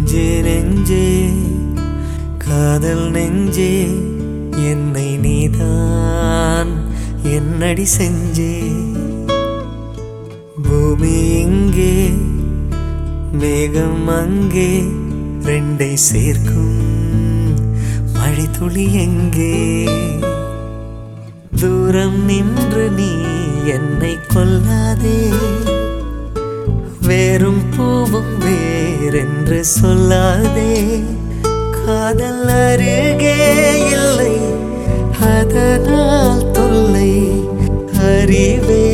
நெஞ்சே நெஞ்சே காதல் நெஞ்சே என்னை நீதான் என்னடி செஞ்சே பூமி இங்கே மேகம் அங்கே ரெண்டை சேர்க்கும் மழை துளி எங்கே தூரம் நின்று நீ என்னை கொல்லாதே வேறும் பூவும் வேறென்று சொல்லாதே காதல் அருகே இல்லை அதனால் தொல்லை அறிவே